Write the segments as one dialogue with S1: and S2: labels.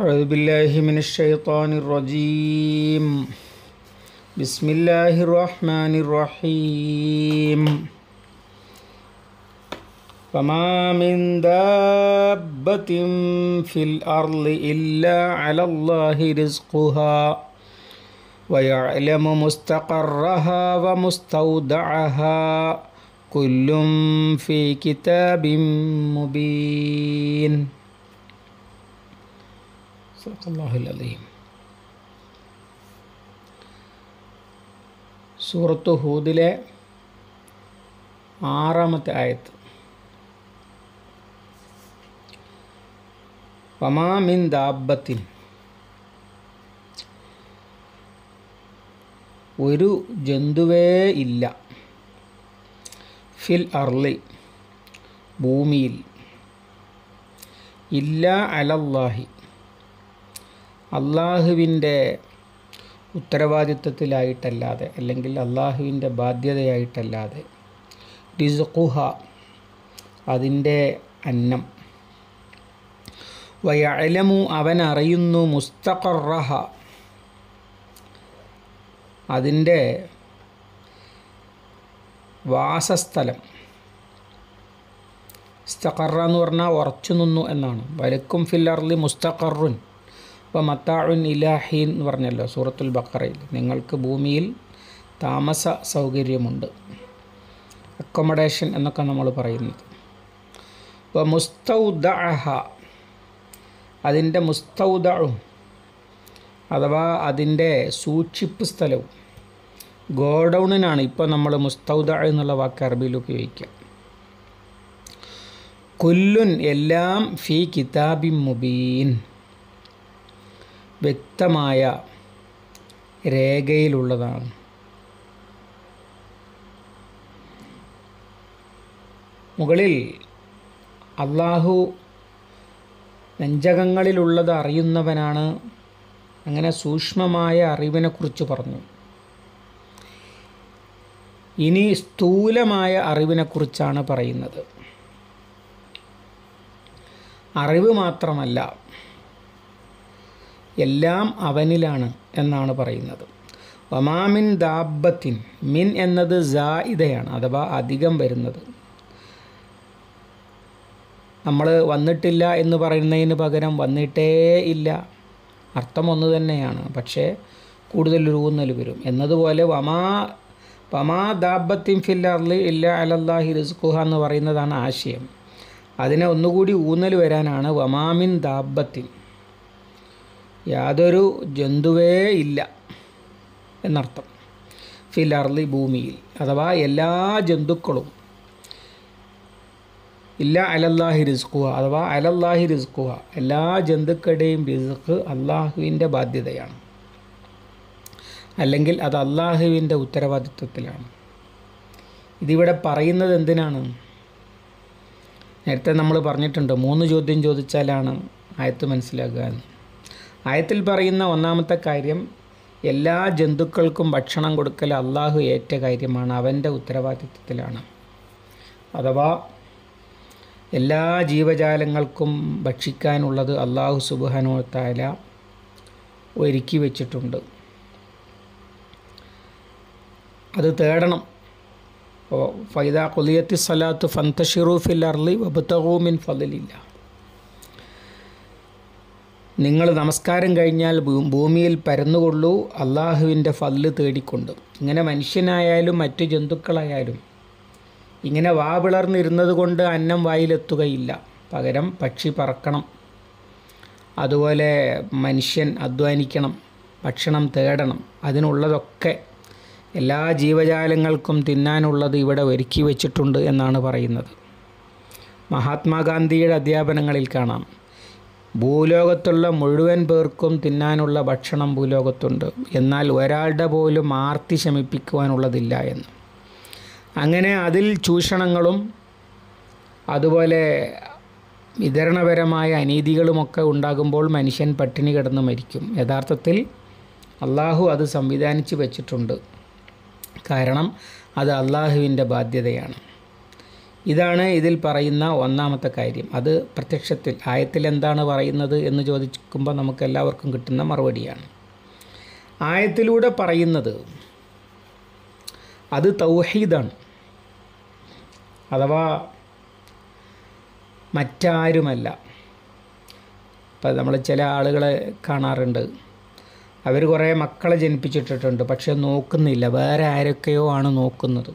S1: أعوذ بالله من الشيطان الرجيم بسم الله الرحمن الرحيم وما من دابة في الأرض إلا على الله رزقها ويعلم مستقرها ومستودعها كل في كتاب مبين صدق الله العظيم സൂറത്ത് ഹൂദിലെ ആറാമത്തെ ആയത്ത് വമാമിൻ ദാബത്തിൻ ഒരു ജന്തുവേ ഇല്ല ഫിൽ അർലി ഭൂമിയിൽ ഇല്ല അലല്ലാഹി അള്ളാഹുവിൻ്റെ ഉത്തരവാദിത്വത്തിലായിട്ടല്ലാതെ അല്ലെങ്കിൽ അള്ളാഹുവിൻ്റെ ബാധ്യതയായിട്ടല്ലാതെ രിസുഖുഹ അതിൻ്റെ അന്നം വയലമു അവൻ അറിയുന്നു മുസ്തഖറഹ അതിൻ്റെ വാസസ്ഥലം ഇസ്തഖറ എന്ന് പറഞ്ഞാൽ ഉറച്ചു നിന്നു എന്നാണ് വലക്കും ഫിൽ അർലി മുസ്തഖറുൻ ഇപ്പോൾ മത്താഉൻ ഇലാഹീൻ എന്ന് പറഞ്ഞല്ലോ സൂറത്തുൽ ബക്കറയിൽ നിങ്ങൾക്ക് ഭൂമിയിൽ താമസ സൗകര്യമുണ്ട് അക്കോമഡേഷൻ എന്നൊക്കെ നമ്മൾ പറയുന്നത് ഇപ്പോൾ മുസ്തൗദഅഹ അതിൻ്റെ മുസ്തൗദഉം അഥവാ അതിൻ്റെ സൂക്ഷിപ്പ് സ്ഥലവും ഗോഡൗണിനാണ് ഇപ്പോൾ നമ്മൾ മുസ്തൗദ എന്നുള്ള വാക്ക് അറബിയിൽ ഉപയോഗിക്കുക കുല്ലുൻ എല്ലാം ഫി കിതാബി മുബീൻ വ്യക്തമായ രേഖയിലുള്ളതാണ് മുകളിൽ അള്ളാഹു നെഞ്ചകങ്ങളിലുള്ളത് അറിയുന്നവനാണ് അങ്ങനെ സൂക്ഷ്മമായ അറിവിനെക്കുറിച്ച് പറഞ്ഞു ഇനി സ്ഥൂലമായ അറിവിനെക്കുറിച്ചാണ് പറയുന്നത് അറിവ് മാത്രമല്ല എല്ലാം അവനിലാണ് എന്നാണ് പറയുന്നത് വമാമിൻ ദാബത്തിൻ മിൻ എന്നത് ജായിദയാണ് അഥവാ അധികം വരുന്നത് നമ്മൾ വന്നിട്ടില്ല എന്ന് പറയുന്നതിന് പകരം വന്നിട്ടേ ഇല്ല അർത്ഥം ഒന്ന് തന്നെയാണ് പക്ഷേ കൂടുതൽ ഊന്നൽ വരും എന്നതുപോലെ വമാ വമാ ദാബത്തിൻ ഫിൽ അർലി ഇല്ല അലല്ലാഹി റിസ്ഖുഹ എന്ന് പറയുന്നതാണ് ആശയം അതിനെ ഒന്നുകൂടി ഊന്നൽ വരാനാണ് വമാമിൻ ദാബത്തിൻ യാതൊരു ജന്തുവേ ഇല്ല എന്നർത്ഥം ഫിൽ അർലി ഭൂമിയിൽ അഥവാ എല്ലാ ജന്തുക്കളും ഇല്ല അലല്ലാഹി റിസ്ഖുഹ അഥവാ അലല്ലാഹി റിസ്ഖുഹ എല്ലാ ജന്തുക്കളുടെയും റിസ്ഖ് അള്ളാഹുവിൻ്റെ ബാധ്യതയാണ് അല്ലെങ്കിൽ അത് അള്ളാഹുവിൻ്റെ ഉത്തരവാദിത്വത്തിലാണ് ഇതിവിടെ പറയുന്നത് എന്തിനാണ് നേരത്തെ നമ്മൾ പറഞ്ഞിട്ടുണ്ട് മൂന്ന് ചോദ്യം ചോദിച്ചാലാണ് ആയത്ത് മനസ്സിലാക്കുക എന്ന് ആയത്തിൽ പറയുന്ന ഒന്നാമത്തെ കാര്യം എല്ലാ ജന്തുക്കൾക്കും ഭക്ഷണം കൊടുക്കൽ അള്ളാഹു ഏറ്റ കാര്യമാണ് അവൻ്റെ ഉത്തരവാദിത്വത്തിലാണ് അഥവാ എല്ലാ ജീവജാലങ്ങൾക്കും ഭക്ഷിക്കാനുള്ളത് അള്ളാഹു സുബാനോ താല ഒരുക്കി വച്ചിട്ടുണ്ട് അത് തേടണം അപ്പോൾ ഫൈദ കുലിയത്തി സലാത്ത് ഫന്തഷിറു ഫിൽ അർലി വബത്തഹൂമിൻ ഫലില്ല നിങ്ങൾ നമസ്കാരം കഴിഞ്ഞാൽ ഭൂമിയിൽ പരന്നുകൊള്ളൂ അള്ളാഹുവിൻ്റെ ഫല്ല് തേടിക്കൊണ്ട് ഇങ്ങനെ മനുഷ്യനായാലും മറ്റു ജന്തുക്കളായാലും ഇങ്ങനെ വാ പിളർന്നിരുന്നത് കൊണ്ട് അന്നം വായിലെത്തുകയില്ല പകരം പക്ഷി പറക്കണം അതുപോലെ മനുഷ്യൻ അധ്വാനിക്കണം ഭക്ഷണം തേടണം അതിനുള്ളതൊക്കെ എല്ലാ ജീവജാലങ്ങൾക്കും തിന്നാനുള്ളത് ഇവിടെ ഒരുക്കി വച്ചിട്ടുണ്ട് എന്നാണ് പറയുന്നത് മഹാത്മാഗാന്ധിയുടെ അധ്യാപനങ്ങളിൽ കാണാം ഭൂലോകത്തുള്ള മുഴുവൻ പേർക്കും തിന്നാനുള്ള ഭക്ഷണം ഭൂലോകത്തുണ്ട് എന്നാൽ ഒരാളുടെ പോലും ആർത്തി ശമിപ്പിക്കുവാനുള്ളതില്ല എന്ന് അങ്ങനെ അതിൽ ചൂഷണങ്ങളും അതുപോലെ വിതരണപരമായ അനീതികളുമൊക്കെ ഉണ്ടാകുമ്പോൾ മനുഷ്യൻ പട്ടിണി കിടന്ന് മരിക്കും യഥാർത്ഥത്തിൽ അള്ളാഹു അത് സംവിധാനിച്ച് വച്ചിട്ടുണ്ട് കാരണം അത് അള്ളാഹുവിൻ്റെ ബാധ്യതയാണ് ഇതാണ് ഇതിൽ പറയുന്ന ഒന്നാമത്തെ കാര്യം അത് പ്രത്യക്ഷത്തിൽ ആയത്തിൽ എന്താണ് പറയുന്നത് എന്ന് ചോദിക്കുമ്പോൾ നമുക്ക് എല്ലാവർക്കും കിട്ടുന്ന മറുപടിയാണ് ആയത്തിലൂടെ പറയുന്നത് അത് തൗഹീദാണ് അഥവാ മറ്റാരുമല്ല ഇപ്പം നമ്മൾ ചില ആളുകളെ കാണാറുണ്ട് അവർ കുറേ മക്കളെ ജനിപ്പിച്ചിട്ടിട്ടുണ്ട് പക്ഷെ നോക്കുന്നില്ല വേറെ ആരൊക്കെയോ ആണ് നോക്കുന്നത്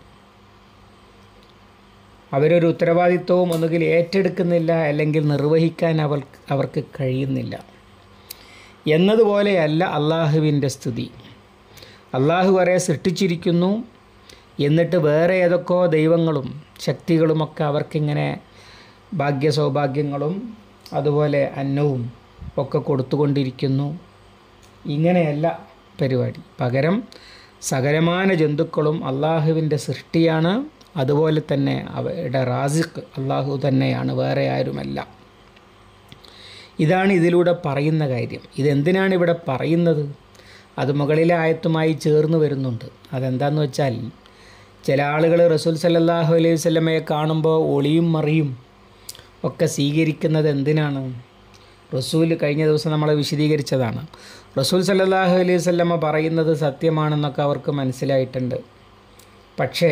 S1: അവരൊരു ഉത്തരവാദിത്വവും ഒന്നുകിൽ ഏറ്റെടുക്കുന്നില്ല അല്ലെങ്കിൽ നിർവഹിക്കാൻ അവർ അവർക്ക് കഴിയുന്നില്ല എന്നതുപോലെയല്ല അള്ളാഹുവിൻ്റെ സ്ഥിതി അള്ളാഹു വരെ സൃഷ്ടിച്ചിരിക്കുന്നു എന്നിട്ട് വേറെ ഏതൊക്കെയോ ദൈവങ്ങളും ശക്തികളുമൊക്കെ അവർക്കിങ്ങനെ ഭാഗ്യ സൗഭാഗ്യങ്ങളും അതുപോലെ അന്നവും ഒക്കെ കൊടുത്തുകൊണ്ടിരിക്കുന്നു ഇങ്ങനെയല്ല പരിപാടി പകരം സകലമാന ജന്തുക്കളും അള്ളാഹുവിൻ്റെ സൃഷ്ടിയാണ് അതുപോലെ തന്നെ അവയുടെ റാസിഖ് അള്ളാഹു തന്നെയാണ് വേറെ ആരുമല്ല ഇതാണ് ഇതിലൂടെ പറയുന്ന കാര്യം ഇതെന്തിനാണ് ഇവിടെ പറയുന്നത് അത് മുകളിലെ ആയത്തുമായി ചേർന്ന് വരുന്നുണ്ട് അതെന്താന്ന് വെച്ചാൽ ചില ആളുകൾ റസൂൽ സല്ലല്ലാഹു അലൈഹി വസല്ലമയെ കാണുമ്പോൾ ഒളിയും മറിയും ഒക്കെ സ്വീകരിക്കുന്നത് എന്തിനാണ് റസൂൽ കഴിഞ്ഞ ദിവസം നമ്മളെ വിശദീകരിച്ചതാണ് റസൂൽ സല്ലല്ലാഹു അലൈഹി വസല്ലമ പറയുന്നത് സത്യമാണെന്നൊക്കെ അവർക്ക് മനസ്സിലായിട്ടുണ്ട് പക്ഷേ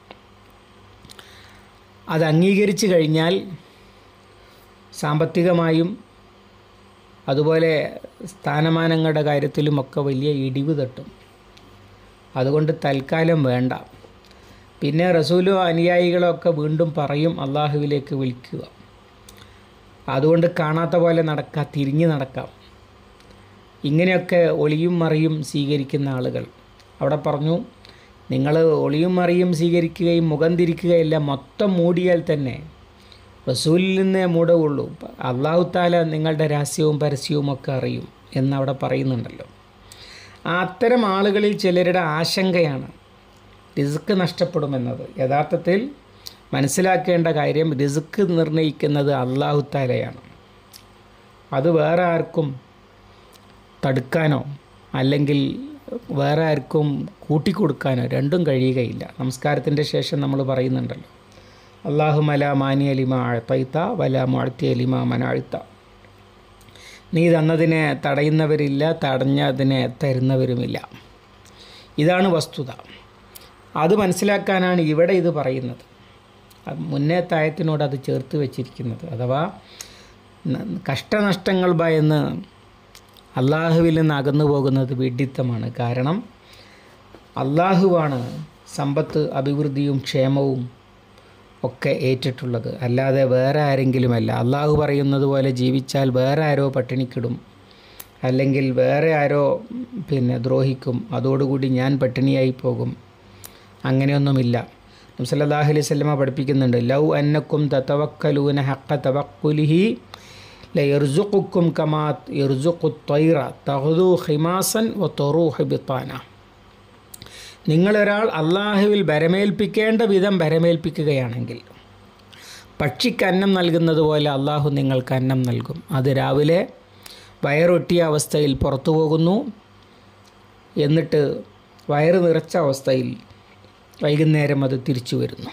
S1: അത് അംഗീകരിച്ചു കഴിഞ്ഞാൽ സാമ്പത്തികമായും അതുപോലെ സ്ഥാനമാനങ്ങളുടെ കാര്യത്തിലുമൊക്കെ വലിയ ഇടിവ് തട്ടും അതുകൊണ്ട് തൽക്കാലം വേണ്ട പിന്നെ റസൂലോ അനുയായികളോ ഒക്കെ വീണ്ടും പറയും അള്ളാഹുവിലേക്ക് വിളിക്കുക അതുകൊണ്ട് കാണാത്ത പോലെ നടക്കാം തിരിഞ്ഞ് നടക്കാം ഇങ്ങനെയൊക്കെ ഒളിയും മറിയും സ്വീകരിക്കുന്ന ആളുകൾ അവിടെ പറഞ്ഞു നിങ്ങൾ ഒളിയും മറിയും സ്വീകരിക്കുകയും മുഖം തിരിക്കുകയില്ല മൊത്തം മൂടിയാൽ തന്നെ റസൂലിൽ നിന്നേ മൂടവുള്ളൂ അള്ളാഹു താല നിങ്ങളുടെ രഹസ്യവും പരസ്യവും ഒക്കെ അറിയും എന്നവിടെ പറയുന്നുണ്ടല്ലോ ആ അത്തരം ആളുകളിൽ ചിലരുടെ ആശങ്കയാണ് റിസ്ക് നഷ്ടപ്പെടുമെന്നത് യഥാർത്ഥത്തിൽ മനസ്സിലാക്കേണ്ട കാര്യം റിസ്ക് നിർണ്ണയിക്കുന്നത് അള്ളാഹു താലയാണ് അത് വേറെ ആർക്കും തടുക്കാനോ അല്ലെങ്കിൽ വേറെ ആർക്കും കൂട്ടിക്കൊടുക്കാനോ രണ്ടും കഴിയുകയില്ല നമസ്കാരത്തിൻ്റെ ശേഷം നമ്മൾ പറയുന്നുണ്ടല്ലോ അള്ളാഹു മല മാനി അലിമ അഴത്തൈത്ത വല മുഴത്തി അലിമ മനാഴ്ത്ത നീ തന്നതിനെ തടയുന്നവരില്ല തടഞ്ഞതിനെ തരുന്നവരുമില്ല ഇതാണ് വസ്തുത അത് മനസ്സിലാക്കാനാണ് ഇവിടെ ഇത് പറയുന്നത് അത് മുന്നേ തായത്തിനോട് അത് ചേർത്ത് വെച്ചിരിക്കുന്നത് അഥവാ ന- കഷ്ടനഷ്ടങ്ങൾ ഭയന്ന് അള്ളാഹുവിൽ നിന്ന് അകന്നു പോകുന്നത് വിഡിത്തമാണ് കാരണം അള്ളാഹുവാണ് സമ്പത്ത് അഭിവൃദ്ധിയും ക്ഷേമവും ഒക്കെ ഏറ്റിട്ടുള്ളത് അല്ലാതെ വേറെ ആരെങ്കിലുമല്ല അള്ളാഹു പറയുന്നത് പോലെ ജീവിച്ചാൽ വേറെ ആരോ പട്ടിണിക്കിടും അല്ലെങ്കിൽ വേറെ ആരോ പിന്നെ ദ്രോഹിക്കും അതോടുകൂടി ഞാൻ പട്ടിണിയായി പോകും അങ്ങനെയൊന്നുമില്ല നബ്സല്ലാഹു അലൈഹി സ്വലമ പഠിപ്പിക്കുന്നുണ്ട് ലൗ അന്നക്കും തതവക്കലൂന ഹക്ക തവക്കുലിഹി ലയർസുക്കും കമാത് ഇർസുഖു ത്വൈറ തഹദു ഹിമാസൻ വ തൊറൂഹ് ബിത്താന നിങ്ങളൊരാൾ അള്ളാഹുവിൽ ഭരമേൽപ്പിക്കേണ്ട വിധം ഭരമേൽപ്പിക്കുകയാണെങ്കിൽ പക്ഷിക്ക് അന്നം നൽകുന്നത് പോലെ അള്ളാഹു നിങ്ങൾക്ക് അന്നം നൽകും അത് രാവിലെ വയറൊട്ടിയ അവസ്ഥയിൽ പുറത്തു പോകുന്നു എന്നിട്ട് വയറ് നിറച്ച അവസ്ഥയിൽ വൈകുന്നേരം അത് തിരിച്ചു വരുന്നു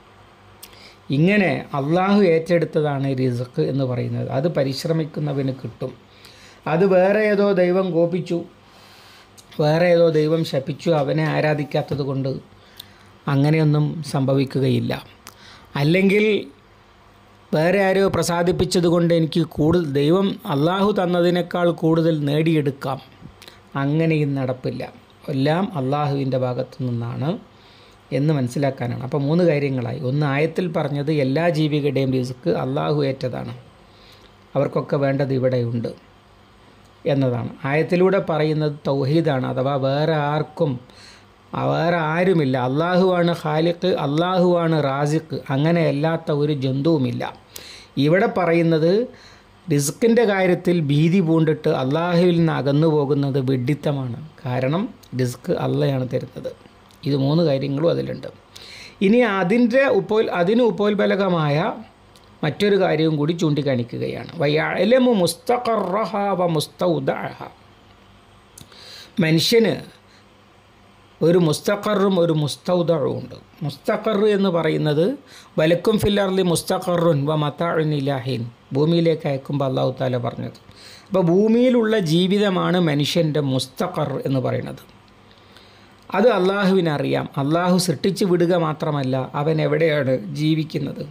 S1: ഇങ്ങനെ അള്ളാഹു ഏറ്റെടുത്തതാണ് റിസക്ക് എന്ന് പറയുന്നത് അത് പരിശ്രമിക്കുന്നവന് കിട്ടും അത് വേറെ ഏതോ ദൈവം കോപിച്ചു വേറെ ഏതോ ദൈവം ശപിച്ചു അവനെ ആരാധിക്കാത്തത് കൊണ്ട് അങ്ങനെയൊന്നും സംഭവിക്കുകയില്ല അല്ലെങ്കിൽ വേറെ ആരോ പ്രസാദിപ്പിച്ചത് കൊണ്ട് എനിക്ക് കൂടുതൽ ദൈവം അള്ളാഹു തന്നതിനേക്കാൾ കൂടുതൽ നേടിയെടുക്കാം അങ്ങനെയും നടപ്പില്ല എല്ലാം അള്ളാഹുവിൻ്റെ ഭാഗത്തു നിന്നാണ് എന്ന് മനസ്സിലാക്കാനാണ് അപ്പോൾ മൂന്ന് കാര്യങ്ങളായി ഒന്ന് ആയത്തിൽ പറഞ്ഞത് എല്ലാ ജീവികളുടെയും റിസ്ക് അള്ളാഹു ഏറ്റതാണ് അവർക്കൊക്കെ വേണ്ടത് ഇവിടെയുണ്ട് എന്നതാണ് ആയത്തിലൂടെ പറയുന്നത് തൗഹീദാണ് അഥവാ വേറെ ആർക്കും ആ വേറെ ആരുമില്ല അള്ളാഹുവാണ് ഖാലിഖ് അള്ളാഹുവാണ് റാസിഖ് അങ്ങനെ അല്ലാത്ത ഒരു ജന്തുവുമില്ല ഇവിടെ പറയുന്നത് റിസ്ക്കിൻ്റെ കാര്യത്തിൽ ഭീതി പൂണ്ടിട്ട് അള്ളാഹുവിൽ നിന്ന് അകന്നു പോകുന്നത് വിഡ്ഢിത്തമാണ് കാരണം റിസ്ക് അള്ളയാണ് തരുന്നത് ഇത് മൂന്ന് കാര്യങ്ങളും അതിലുണ്ട് ഇനി അതിൻ്റെ ഉപ്പോൽ അതിന് ഉപ്പോത്ബലകമായ മറ്റൊരു കാര്യവും കൂടി ചൂണ്ടിക്കാണിക്കുകയാണ് വയലമു മുസ്തഖറഹ വ മുസ്തൗദഅഹ മനുഷ്യന് ഒരു മുസ്തഖറും ഒരു മുസ്തൗദവും ഉണ്ട് മുസ്തഖർ എന്ന് പറയുന്നത് വലക്കും ഫില്ലർലി മുസ്തഖറുൻ വ മത്താഴുൻ ഇലാഹിൻ ഭൂമിയിലേക്ക് അയക്കുമ്പോൾ അള്ളാഹു താല പറഞ്ഞത് അപ്പോൾ ഭൂമിയിലുള്ള ജീവിതമാണ് മനുഷ്യൻ്റെ മുസ്തഖർ എന്ന് പറയുന്നത് അത് അള്ളാഹുവിനറിയാം അള്ളാഹു സൃഷ്ടിച്ചു വിടുക മാത്രമല്ല അവൻ എവിടെയാണ് ജീവിക്കുന്നത്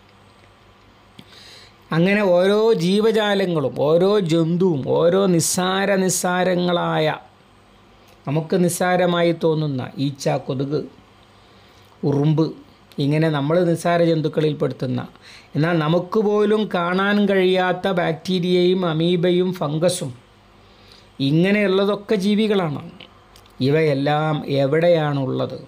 S1: അങ്ങനെ ഓരോ ജീവജാലങ്ങളും ഓരോ ജന്തുവും ഓരോ നിസ്സാര നിസ്സാരങ്ങളായ നമുക്ക് നിസ്സാരമായി തോന്നുന്ന ഈച്ച കൊതുക് ഉറുമ്പ് ഇങ്ങനെ നമ്മൾ നിസ്സാര ജന്തുക്കളിൽ പെടുത്തുന്ന എന്നാൽ നമുക്ക് പോലും കാണാൻ കഴിയാത്ത ബാക്ടീരിയയും അമീബയും ഫംഗസും ഇങ്ങനെയുള്ളതൊക്കെ ജീവികളാണ് ഇവയെല്ലാം എവിടെയാണുള്ളത്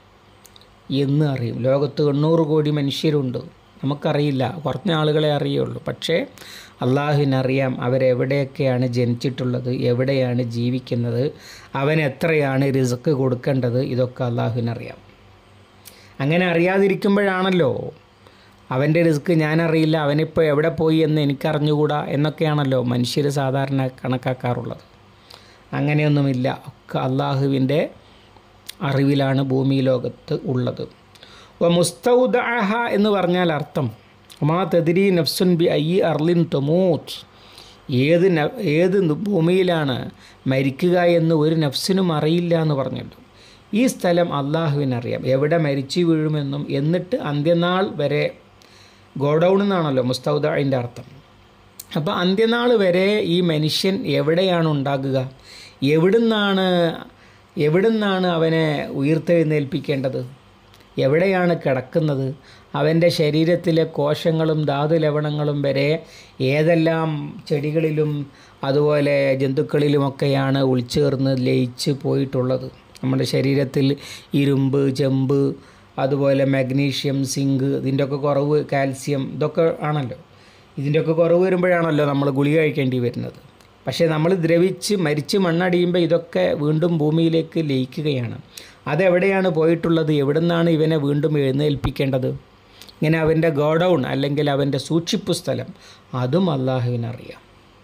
S1: എന്ന് അറിയും ലോകത്ത് എണ്ണൂറ് കോടി മനുഷ്യരുണ്ട് നമുക്കറിയില്ല കുറഞ്ഞ ആളുകളെ അറിയുള്ളൂ പക്ഷേ അള്ളാഹുവിനറിയാം അവരെവിടെയൊക്കെയാണ് ജനിച്ചിട്ടുള്ളത് എവിടെയാണ് ജീവിക്കുന്നത് അവൻ എത്രയാണ് റിസ്ക് കൊടുക്കേണ്ടത് ഇതൊക്കെ അള്ളാഹുവിനറിയാം അങ്ങനെ അറിയാതിരിക്കുമ്പോഴാണല്ലോ അവൻ്റെ റിസ്ക് ഞാനറിയില്ല അവനിപ്പോൾ എവിടെ പോയി എന്ന് എനിക്കറിഞ്ഞുകൂടാ എന്നൊക്കെയാണല്ലോ മനുഷ്യർ സാധാരണ കണക്കാക്കാറുള്ളത് അങ്ങനെയൊന്നുമില്ല ഒക്കെ അള്ളാഹുവിൻ്റെ അറിവിലാണ് ഭൂമി ലോകത്ത് ഉള്ളത് വ മുസ്തൗദഅഹ എന്ന് പറഞ്ഞാൽ അർത്ഥം മാ തദ്രി നഫ്സുൻ ബി ഐ അർലിൻ തൊമൂത്ത് ഏത് ന ഏത് ഭൂമിയിലാണ് മരിക്കുക എന്ന് ഒരു നഫ്സിനും അറിയില്ല എന്ന് പറഞ്ഞല്ലോ ഈ സ്ഥലം അള്ളാഹുവിനറിയാം എവിടെ മരിച്ചു വീഴുമെന്നും എന്നിട്ട് അന്ത്യനാൾ വരെ ഗോഡൗൺ എന്നാണല്ലോ മുസ്തൗദഅൻ്റെ അർത്ഥം അപ്പോൾ അന്ത്യനാൾ വരെ ഈ മനുഷ്യൻ എവിടെയാണ് ഉണ്ടാകുക എവിടുന്നാണ് എവിടുന്നാണ് അവനെ ഉയർത്തെഴുന്നേൽപ്പിക്കേണ്ടത് എവിടെയാണ് കിടക്കുന്നത് അവൻ്റെ ശരീരത്തിലെ കോശങ്ങളും ധാതുലവണങ്ങളും വരെ ഏതെല്ലാം ചെടികളിലും അതുപോലെ ജന്തുക്കളിലുമൊക്കെയാണ് ഉൾച്ചേർന്ന് ലയിച്ച് പോയിട്ടുള്ളത് നമ്മുടെ ശരീരത്തിൽ ഇരുമ്പ് ചെമ്പ് അതുപോലെ മാഗ്നീഷ്യം സിങ്ക് ഇതിൻ്റെയൊക്കെ കുറവ് കാൽസ്യം ഇതൊക്കെ ആണല്ലോ ഇതിൻ്റെയൊക്കെ കുറവ് വരുമ്പോഴാണല്ലോ നമ്മൾ ഗുളിക കഴിക്കേണ്ടി വരുന്നത് പക്ഷേ നമ്മൾ ദ്രവിച്ച് മരിച്ച് മണ്ണടിയുമ്പോൾ ഇതൊക്കെ വീണ്ടും ഭൂമിയിലേക്ക് ലയിക്കുകയാണ് അതെവിടെയാണ് പോയിട്ടുള്ളത് എവിടെ നിന്നാണ് ഇവനെ വീണ്ടും എഴുന്നേൽപ്പിക്കേണ്ടത് ഇങ്ങനെ അവൻ്റെ ഗോഡൗൺ അല്ലെങ്കിൽ അവൻ്റെ സൂക്ഷിപ്പ് സ്ഥലം അതും അള്ളാഹുവിനറിയാം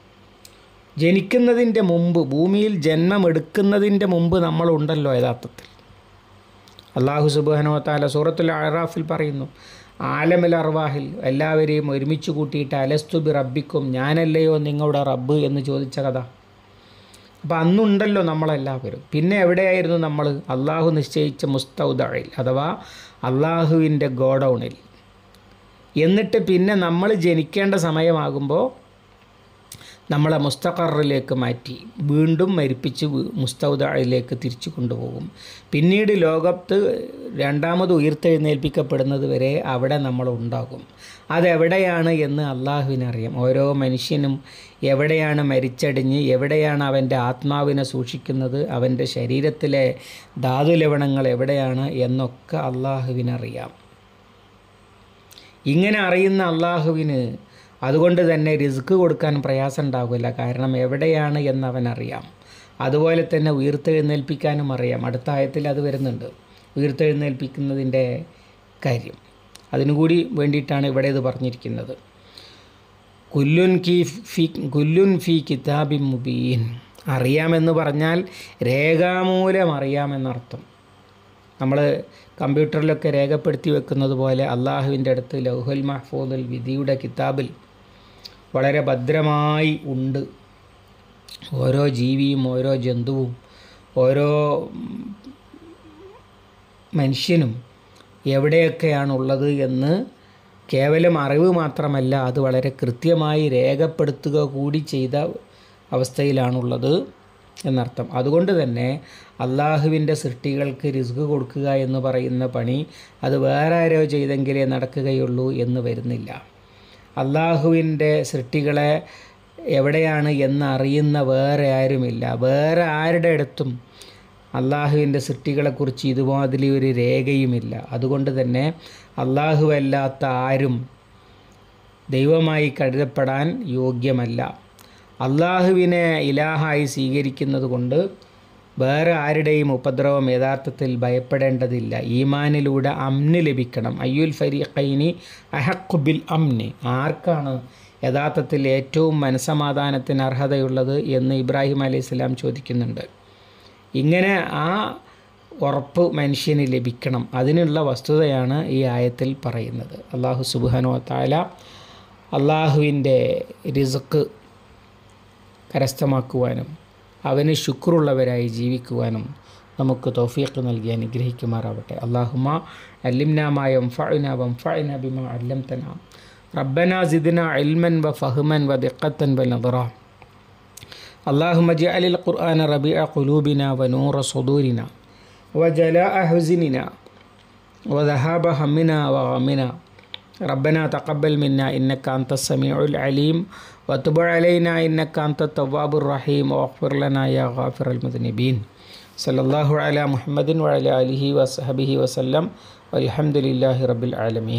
S1: ജനിക്കുന്നതിൻ്റെ മുമ്പ് ഭൂമിയിൽ ജന്മമെടുക്കുന്നതിൻ്റെ മുമ്പ് നമ്മളുണ്ടല്ലോ യഥാർത്ഥത്തിൽ അള്ളാഹു സുബാനോ താല സൂറത്തുൽ അറാഫിൽ പറയുന്നു ആലമൽ അർവാഹിൽ എല്ലാവരെയും ഒരുമിച്ച് കൂട്ടിയിട്ട് അലസ്തുബി റബ്ബിക്കും ഞാനല്ലയോ നിങ്ങളുടെ റബ്ബ് എന്ന് ചോദിച്ച കഥ അപ്പോൾ അന്നുണ്ടല്ലോ നമ്മളെല്ലാവരും പിന്നെ എവിടെയായിരുന്നു നമ്മൾ അള്ളാഹു നിശ്ചയിച്ച മുസ്തൗദയിൽ അഥവാ അള്ളാഹുവിൻ്റെ ഗോഡൗണിൽ എന്നിട്ട് പിന്നെ നമ്മൾ ജനിക്കേണ്ട സമയമാകുമ്പോൾ നമ്മളെ മുസ്തഖറിലേക്ക് മാറ്റി വീണ്ടും മരിപ്പിച്ച് മുസ്തൗദയിലേക്ക് തിരിച്ചു കൊണ്ടുപോകും പിന്നീട് ലോകത്ത് രണ്ടാമത് ഉയർത്തെഴുന്നേൽപ്പിക്കപ്പെടുന്നത് വരെ അവിടെ നമ്മൾ ഉണ്ടാകും അതെവിടെയാണ് എന്ന് അള്ളാഹുവിനറിയാം ഓരോ മനുഷ്യനും എവിടെയാണ് മരിച്ചടിഞ്ഞ് എവിടെയാണ് അവൻ്റെ ആത്മാവിനെ സൂക്ഷിക്കുന്നത് അവൻ്റെ ശരീരത്തിലെ ധാതുലവണങ്ങൾ എവിടെയാണ് എന്നൊക്കെ അള്ളാഹുവിനറിയാം ഇങ്ങനെ അറിയുന്ന അള്ളാഹുവിന് അതുകൊണ്ട് തന്നെ റിസ്ക് കൊടുക്കാൻ പ്രയാസം ഉണ്ടാകില്ല കാരണം എവിടെയാണ് എന്ന് അവനറിയാം അതുപോലെ തന്നെ ഉയർത്തെഴുന്നേൽപ്പിക്കാനും അറിയാം അടുത്ത ആയത്തിൽ അത് വരുന്നുണ്ട് ഉയർത്തെഴുന്നേൽപ്പിക്കുന്നതിൻ്റെ കാര്യം അതിനുകൂടി വേണ്ടിയിട്ടാണ് ഇവിടെ ഇത് പറഞ്ഞിരിക്കുന്നത് കുല്ലുൻ കി ഫി കുല്ലുൻ ഫി കിതാബി മുബീൻ അറിയാമെന്ന് പറഞ്ഞാൽ രേഖാമൂലം അറിയാമെന്നർത്ഥം നമ്മൾ കമ്പ്യൂട്ടറിലൊക്കെ രേഖപ്പെടുത്തി വെക്കുന്നത് പോലെ അള്ളാഹുവിൻ്റെ അടുത്ത് ലൗഹുൽ മഹ്ഫൂദുൽ വിധിയുടെ കിതാബിൽ വളരെ ഭദ്രമായി ഉണ്ട് ഓരോ ജീവിയും ഓരോ ജന്തുവും ഓരോ മനുഷ്യനും എവിടെയൊക്കെയാണുള്ളത് എന്ന് കേവലം അറിവ് മാത്രമല്ല അത് വളരെ കൃത്യമായി രേഖപ്പെടുത്തുക കൂടി ചെയ്ത അവസ്ഥയിലാണുള്ളത് എന്നർത്ഥം അതുകൊണ്ട് തന്നെ അള്ളാഹുവിൻ്റെ സൃഷ്ടികൾക്ക് റിസ്ക് കൊടുക്കുക എന്ന് പറയുന്ന പണി അത് വേറെ ആരോ ചെയ്തെങ്കിലേ നടക്കുകയുള്ളൂ എന്ന് വരുന്നില്ല അള്ളാഹുവിൻ്റെ സൃഷ്ടികളെ എവിടെയാണ് എന്ന് അറിയുന്ന വേറെ ആരുമില്ല വേറെ ആരുടെ അടുത്തും അള്ളാഹുവിൻ്റെ സൃഷ്ടികളെക്കുറിച്ച് ഇതുമാതിരി ഒരു രേഖയുമില്ല അതുകൊണ്ട് തന്നെ അല്ലാത്ത ആരും ദൈവമായി കരുതപ്പെടാൻ യോഗ്യമല്ല അള്ളാഹുവിനെ ഇലാഹായി സ്വീകരിക്കുന്നത് കൊണ്ട് വേറെ ആരുടെയും ഉപദ്രവം യഥാർത്ഥത്തിൽ ഭയപ്പെടേണ്ടതില്ല ഈമാനിലൂടെ അമ്ന് ലഭിക്കണം അയ്യുൽ ഫരീഖൈനി അഹഖുബിൽ അമ്ന് ആർക്കാണ് യഥാർത്ഥത്തിൽ ഏറ്റവും മനസമാധാനത്തിന് അർഹതയുള്ളത് എന്ന് ഇബ്രാഹിം അലൈഹി സ്വലാം ചോദിക്കുന്നുണ്ട് ഇങ്ങനെ ആ ഉറപ്പ് മനുഷ്യന് ലഭിക്കണം അതിനുള്ള വസ്തുതയാണ് ഈ ആയത്തിൽ പറയുന്നത് അള്ളാഹു സുബാനു താല അള്ളാഹുവിൻ്റെ റിസക്ക് കരസ്ഥമാക്കുവാനും അവന് ശുക്രുള്ളവരായി ജീവിക്കുവാനും നമുക്ക് തൗഫീഖ് നൽകി അനുഗ്രഹിക്കുമാറാവട്ടെ അള്ളാഹുമ അല്ലിംനാമായ വംഫഅന വംഫഅന ബിമ അല്ലംതന റബ്ബന സിദ്ന ഇൽമൻ വ ഫഹ്മൻ വ ദിഖത്തൻ വ നദറ اللهم اجعل القرآن ربيع قلوبنا ونور صدورنا وجلاء حزننا وذهاب همنا وغمنا ربنا تقبل منا إنك أنت السميع العليم وتب علينا إنك أنت التواب الرحيم واغفر لنا يا غافر المذنبين صلى الله على محمد وعلى آله وصحبه وسلم والحمد لله رب العالمين